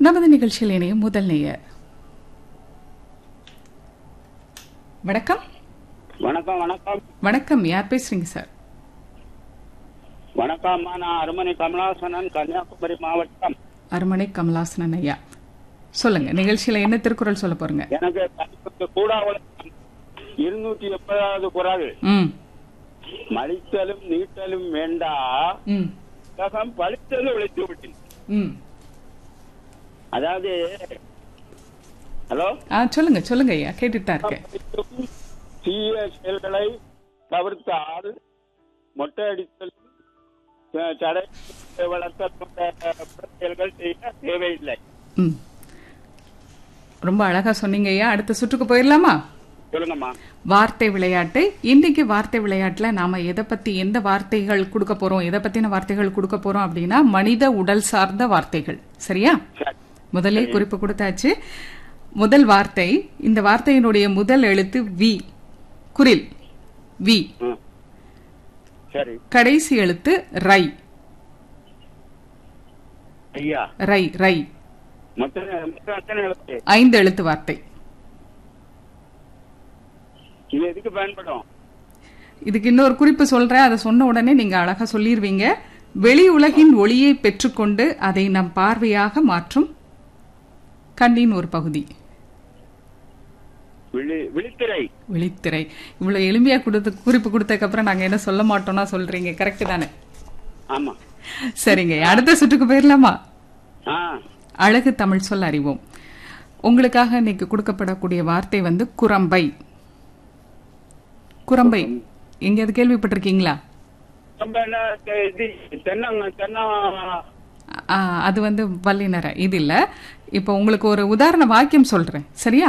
நமது நிகழ்ச்சியில் இணையும் முதல் நேயர் வணக்கம் வணக்கம் வணக்கம் வணக்கம் யார் பேசுறீங்க சார் வணக்கம்மா நான் அருமனை கமலாசனன் கன்னியாகுமரி மாவட்டம் அரமனை கமலாசனன் ஐயா சொல்லுங்க நிகழ்ச்சியில என்ன திருக்குறள் சொல்ல போறீங்க எனக்கு தனிப்பட்ட கூடாவளம் இருநூற்றி எண்பதாவது குரல் ம் மலித்தலும் நீட்டலும் வேண்டா ம் உலகம் பழித்தது உழைத்து விட்டேன் ம் அதாவது ஹலோ ஆ சொல்லுங்க சொல்லுங்க ஐயா கேட்டுட்டு தான் இருக்கேன் தீய செயல்களை தவிர்த்தால் மொட்டை அடித்தல் அஹ், தடை வளர்த்தல் போன்ற செயல்கள் செய்ய தேவையில்லை ம் ரொம்ப அழகா சொன்னீங்க ஐயா அடுத்த சுற்றுக்கு போயிடலாமா சொல்லுங்கம்மா வார்த்தை விளையாட்டு இன்னைக்கு வார்த்தை விளையாட்டுல நாம எதை பத்தி எந்த வார்த்தைகள் கொடுக்க போறோம் எதை பத்தின வார்த்தைகள் கொடுக்க போறோம் அப்படின்னா மனித உடல் சார்ந்த வார்த்தைகள் சரியா சரி முதலே குறிப்பு கொடுத்தாச்சு முதல் வார்த்தை இந்த வார்த்தையினுடைய முதல் எழுத்து வி குரில் வி ம். சரி கடைசி எழுத்து ரை ஐயா ரை ரை மொத்தம் மொத்தம் எத்தனை எழுத்து ஐந்து எழுத்து வார்த்தை இது எதுக்கு பயன்படும் இதுக்கு இன்னொரு குறிப்பு சொல்றேன் அதை சொன்ன உடனே நீங்க அழகா சொல்லிருவீங்க வெளி உலகின் ஒளியை பெற்றுக்கொண்டு அதை நம் பார்வையாக மாற்றும் கண்ணின் ஒரு பகுதி விழி விழித்திரை விழித்திரை இவ்வளவு எளிமையா கொடுத்து குறிப்பு கொடுத்ததுக்கு அப்புறம் நாங்க என்ன சொல்ல மாட்டோம்னா சொல்றீங்க கரெக்ட் தானே ஆமா சரிங்க அடுத்த சுற்றுக்கு போயிடலாமா ஆ அழகு தமிழ் சொல் அறிவோம் உங்களுக்காக இன்னைக்கு கொடுக்கப்படக்கூடிய வார்த்தை வந்து குரம்பை குரம்பை எங்கேயாவது கேள்விப்பட்டிருக்கீங்களா ரொம்ப என்ன தெ- இது தென்னங்க தென்ன ஆ, அது வந்து வல்லினர இது இல்ல இப்போ உங்களுக்கு ஒரு உதாரண வாக்கியம் சொல்றேன் சரியா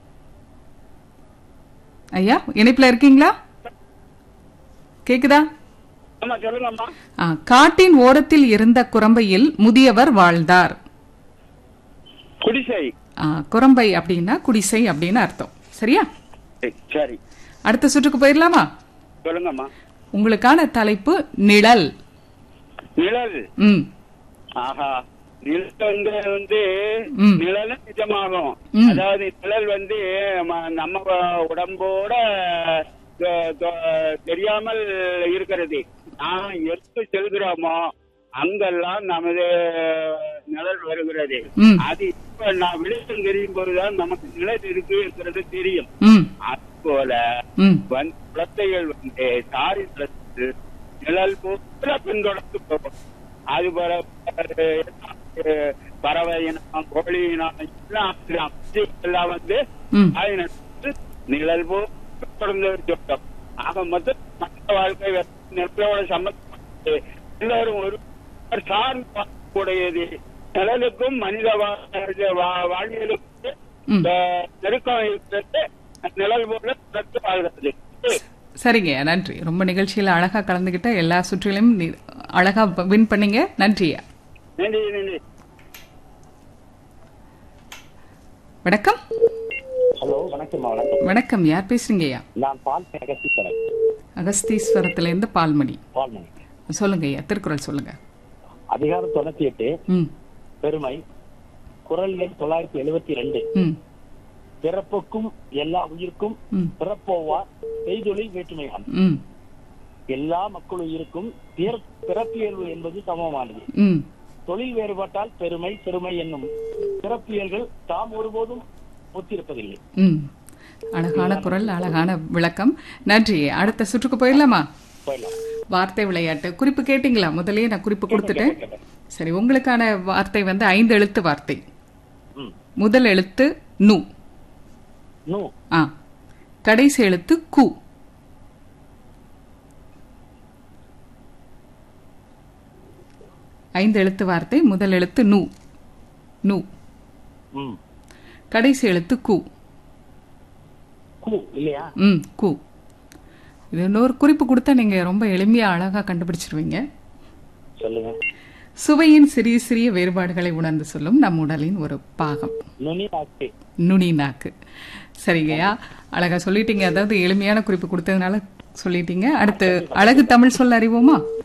ஐயா இணைப்புல இருக்கீங்களா கேக்குதா ஆமா சொல்லுங்கம்மா ஆ, காட்டின் ஓரத்தில் இருந்த குரம்பையில் முதியவர் வாழ்ந்தார் குடிசை ஆ, குரம்பை அப்படின்னா குடிசை அப்படின்னு அர்த்தம் சரியா சரி, சரி அடுத்த சுற்றுக்கு போயிடலாமா சொல்லுங்கம்மா உங்களுக்கான தலைப்பு நிழல் நிழல் ம் ஆஹா நிழல் வந்து வந்து ம். நிழல் நிஜமாகும் ம். அதாவது நிழல் வந்து ம- நம்ம உடம்போட தொ- தொ- தெரியாமல் இருக்கிறது நாம் எங்கு செல்கிறோமோ அங்கெல்லாம் நமது நிழல் வருகிறது ம் அது இப்ப நான் வெளிச்சம் தெரியும் போதுதான் நமக்கு நிழல் இருக்குங்கிறது தெரியும் ம் அது போல ம் வந்து குழந்தைகள் வந்து தாரி நடத்து நிழல் போல பின்தொடர்ந்து போகும் அது போல அஹ், பறவை இனம் கோழி இனம் எல்லாம் அப்படிதான். எல்லாம் வந்து ம் தாய் நடத்து நிழல் போல் தொடர்ந்து சொல்றோம் ஆக மொத்தம் மனித வாழ்க்கை நிலத்தோட சம்பந்தப்பட்டது எல்லாரும் ஒரு சார்ந்த கூடியது நிழலுக்கும் மனித வா- வா- வாழ்வியலுக்கும் ம். அஹ், நெருக்கம் இருக்கிறது நிழல் போல தொடர்ந்து வாழ்கிறது சரிங்க நன்றி ரொம்ப நிகழ்ச்சியில அழகா கலந்துகிட்ட எல்லா சுற்றிலும் நீ- அழகா வின் பண்ணீங்க நன்றியா நன்றி நன்றி வணக்கம் ஹலோ வணக்கம் வணக்கம் வணக்கம் யார் பேசுறீங்கய்யா நான் பால் அகஸ்தீஸ்வரன் அகஸ்தீஸ்வரத்துல இருந்து பால்மணி பால்மணி சொல்லுங்க ஐயா திருக்குறள் சொல்லுங்க அதிகாரம் தொண்ணூத்தி எட்டு ம் பெருமை குரல் எண் தொள்ளாயிரத்தி எழுபத்தி ரெண்டு ம் பிறப்புக்கும் எல்லா உயிருக்கும் ம் பிறப்போவார் செய்தொழில் வேற்றுமையான் ம் எல்லா மக்கள் உயிருக்கும் பிற- பிறப்பியல்பு என்பது சமமானது ம் தொழில் வேறுபாட்டால் பெருமை சிறுமை என்னும் பிறப்பியல்கள் தாம் ஒருபோதும் ஒத்திருப்பதில்லை ம் அழகான குரல் அழகான விளக்கம் நன்றி அடுத்த சுற்றுக்கு போயிடலாமா போயிடலாம் வார்த்தை விளையாட்டு குறிப்பு கேட்டீங்களா முதல்லயே நான் குறிப்பு கொடுத்துட்டேன் சரி உங்களுக்கான வார்த்தை வந்து ஐந்து எழுத்து வார்த்தை ம் முதல் எழுத்து நு நூ ஆ கடைசி எழுத்து கு ஐந்து எழுத்து வார்த்தை முதல் எழுத்து நு நு ம் கடைசி எழுத்து கு கூ இல்லையா ம் கு இது இன்னொரு குறிப்பு கொடுத்தா நீங்க ரொம்ப எளிமையா அழகா கண்டுபிடிச்சிருவீங்க சொல்லுங்க சுவையின் சிறிய சிறிய வேறுபாடுகளை உணர்ந்து சொல்லும் நம் உடலின் ஒரு பாகம் நுனி ஆக்கு நுனி நாக்கு சரிங்கய்யா அழகா சொல்லிட்டீங்க அதாவது எளிமையான குறிப்பு கொடுத்ததுனால சொல்லிட்டீங்க அடுத்து அழகு தமிழ் சொல்ல அறிவோமா